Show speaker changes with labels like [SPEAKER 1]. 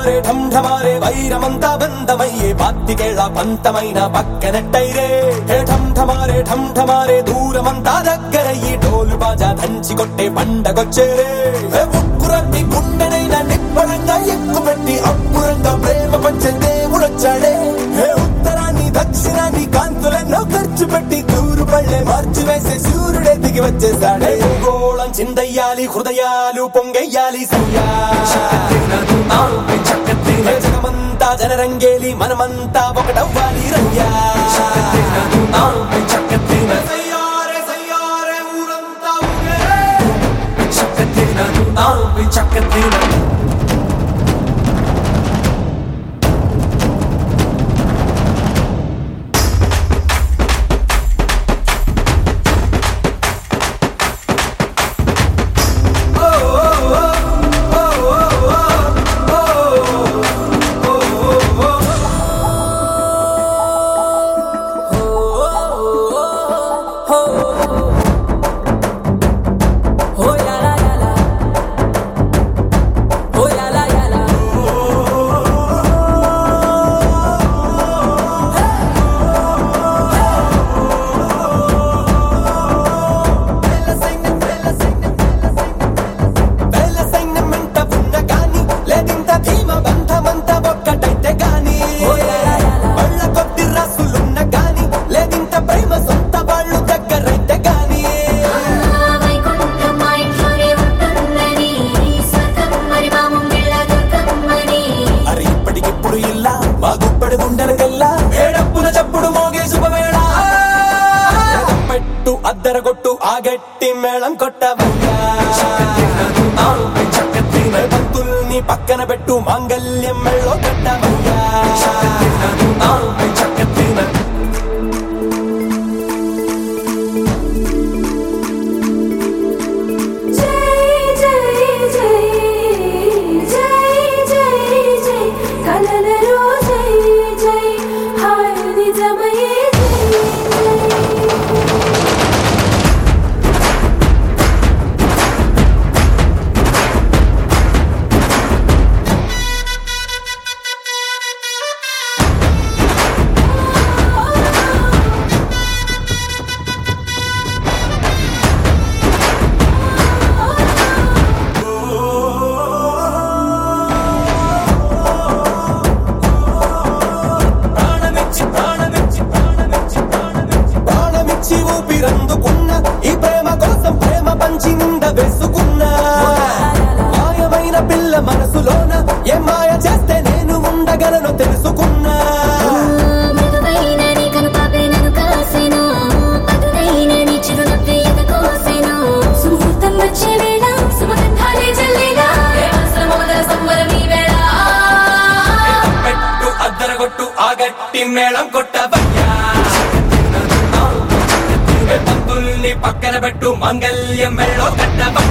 [SPEAKER 1] ఢమారే ఢమ్ ఢమారే వైరమంతా బంధమయ్యే పాత్తికేళ్ల పంతమైన పక్కనట్టైరే హే ఢమ్ ఢమారే ఢమ్ ఢమారే దూరమంతా దగ్గరయ్యి డోలు బాజా దంచి కొట్టే పండగొచ్చేరే హే ఉక్కురట్టి గుండెనైనా నిప్పడంగా ఎక్కుపెట్టి అప్పురంగా ప్రేమ పంచే దేవుడొచ్చాడే హే ఉత్తరాన్ని దక్షిణాన్ని కాంతులెన్నో ఖర్చు పెట్టి తూరు పళ్ళే మార్చి వేసే సూర్యుడే దిగి వచ్చేసాడే గోళం చిందయ్యాలి హృదయాలు పొంగెయ్యాలి సయ్యా హే జగమంతా జనరంగేలి మనమంతా ఒకటవ్వాలి రయ్యా సయ్యారే సయ్యారే ఊరంతా ఊగే
[SPEAKER 2] Oh la la la la. Oh la la la la.
[SPEAKER 1] వేల సైన్యమంట ఉన్న గాని లేదింత ధీమ బంధమంత ఒక్కటైతే గాని వాళ్ళ కొద్ది రాసులున్న గాని లేదింత ప్రేమ సొంత వాళ్ళు దగ్గరైతే గాని
[SPEAKER 3] వైకుంఠం మా ఇంట్లోనే ఉంటుందని స్వర్గం మరి మా ముంగిళ్ళ దుర్గమ్మని
[SPEAKER 1] అరే ఇప్పటికిప్పుడు ఇల్లా మా గుప్పడి గుండెలకెల్లా ఏడప్పున చప్పుడు మోగే శుభవేళ పెట్టు అద్దరగొట్టు ఆ గట్టి మేళం కొట్టవయ్యా పంతుల్ని పక్కన పెట్టు మాంగల్యం మెళ్ళో కట్టవయ్యా
[SPEAKER 3] జై జై జై జై జై జై కలలలో జై జై హాయ్ నిజమయే జై జై
[SPEAKER 1] ప్రాణమిచ్చి ప్రాణమిచ్చి ప్రాణమిచ్చి ప్రాణమిచ్చి ప్రాణమిచ్చి ఊపిరందుకున్న ఈ ప్రేమ కోసం ప్రేమ పంచి నింద వేసుకున్నా మాయమైన పిల్ల మనసులోన ఏ మాయ చేస్తే నేను ఉండగలను తెలుసుకున్నా
[SPEAKER 3] మృదువైన నీ కనుపాపే నన్ను కాసెను పదునైన నీ చిరునవ్వే ఎదకోసెను సుముహూర్తం వచ్చే వేళ సుమగంధాలే చల్లేలా ప్రేమస్ర మమతల సంబరం ఈ వేళ
[SPEAKER 1] పెట్టు అద్దరగొట్టు ఆ గట్టి మేళం కొట్టవయ్యా పంతుల్ని పక్కన పెట్టు మంగళ్యం మెళ్ళో కట్టవయ్యా